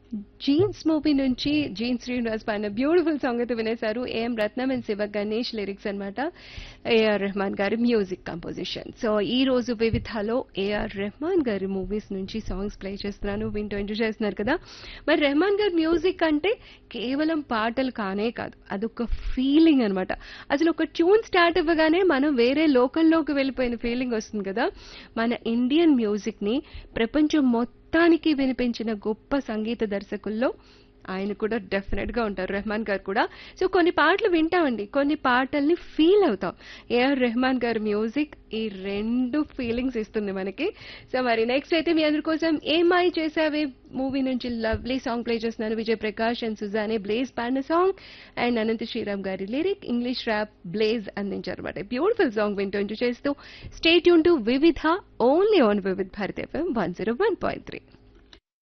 jeans movie నుంచి Jeans Srinivas పాడిన beautiful song అయితే వినేశారు AM Ratnam and Siva Ganesh lyrics అనమాట ఏఆర్ రెహమాన్ గారి మ్యూజిక్ కంపోజిషన్ సో ఈ రోజు వివిధలో ఏఆర్ రెహమాన్ గారి మూవీస్ నుంచి సాంగ్స్ ప్లే చేస్తున్నాను వింటూ ఎంజాయ్ చేస్తున్నారు కదా మరి రెహమాన్ గారి మ్యూజిక్ అంటే కేవలం పాటలు కానే కాదు అదొక ఫీలింగ్ అనమాట అసలు ఒక ట్యూన్ స్టార్ట్ అవ్వగానే మనం వేరే లోకల్లోకి వెళ్ళిపోయిన ఫీలింగ్ వస్తుంది కదా మన ఇండియన్ మ్యూజిక్ ని ప్రపంచం మొత్తానికి వినిపించిన గొప్ప సంగీత దర్శకుల్లో ఆయన కూడా డెఫినెట్ గా ఉంటారు రెహమాన్ గారు కూడా సో కొన్ని పాటలు వింటామండి కొన్ని పాటల్ని ఫీల్ అవుతాం ఏఆర్ రెహమాన్ గారి మ్యూజిక్ ఈ రెండు ఫీలింగ్స్ ఇస్తుంది మనకి సో మరి నెక్స్ట్ అయితే మీ అందరి కోసం ఏమై చేసావే మూవీ నుంచి లవ్లీ సాంగ్ ప్లే చేస్తున్నాను Vijay Prakash and Suzanne Blaze పాడిన సాంగ్ అండ్ అనంత శ్రీరామ్ గారి లిరిక్ ఇంగ్లీష్ ర్యాప్ బ్లేజ్ అందించారు అనమాట బ్యూటిఫుల్ సాంగ్ వింటూ ఎంజాయ్ చేస్తూ స్టేట్ యూన్ టు వివిధ only on Vividh Bharat FM one zero one point three